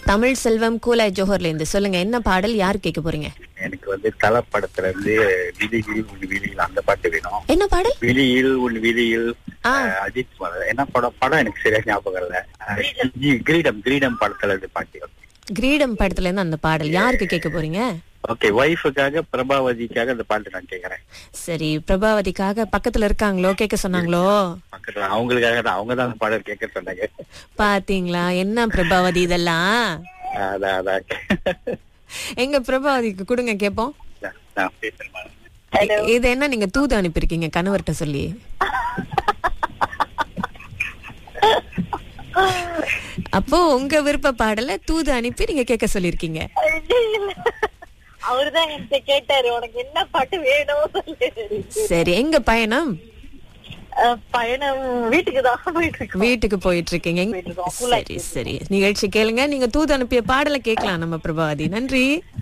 தமிழ் செல்வம் Kulai ஜோஹர்ல இருந்து சொல்லுங்க என்ன பாடல் யார் கேட்க போறீங்க எனக்கு வந்து கலப்படத்துல இருந்து விழியில் உன் விழியில் அந்த பாட்டு வேணும் என்ன பாடல் விழியில் உன் விழியில் ஆ. அஹ், அஜித் குமார் என்ன படம் படம் எனக்கு சரியா ஞாபகம் இல்ல அஹ், ஜி- கிரீடம் கிரீடம் படத்துல இருந்து பாட்டு கிரீடம் படத்துல இருந்து அந்த பாடல் யாருக்கு கேட்க போறீங்க ஓகே ஒய்ஃபுக்காக பிரபாவதிக்காக அந்த பாட்டு நான் கேக்குறேன் சரி பிரபாவதிக்காக பக்கத்துல இருக்காங்களோ கேட்க சொன்னாங்களோ பக்கத்துல அவங்களுக்காக தான் அவங்க தான் அந்த பாடல் கேட்க சொன்னாங்க பாத்தீங்களா என்ன பிரபாவதி இதெல்லாம் அதான் அதான் எங்க பிரபாவதிக்கு கொடுங்க கேப்போம் நான் நான் பேசுறேன் இ- இது என்ன நீங்க தூது அனுப்பியிருக்கீங்க கணவர்கிட்ட சொல்லி அப்போ உங்க விருப்ப பாடல தூது அனுப்பி நீங்க கேட்க சொல்லிருக்கீங்க அவருதான் என்கிட்ட கேட்டாரு உனக்கு என்ன பாட்டு வேணும் சொல்லு சரி எங்க பயணம் அஹ் பயணம் வீட்டுக்கு தான் போயிட்டு இருக்கோம் வீட்டுக்கு போயிட்டு இருக்கீங்க போயிட்டு இருக்கோம். சரி சரி நிகழ்ச்சி கேளுங்க நீங்க தூது அனுப்பிய பாடலை கேட்கலாம் நம்ம பிரபாவதி நன்றி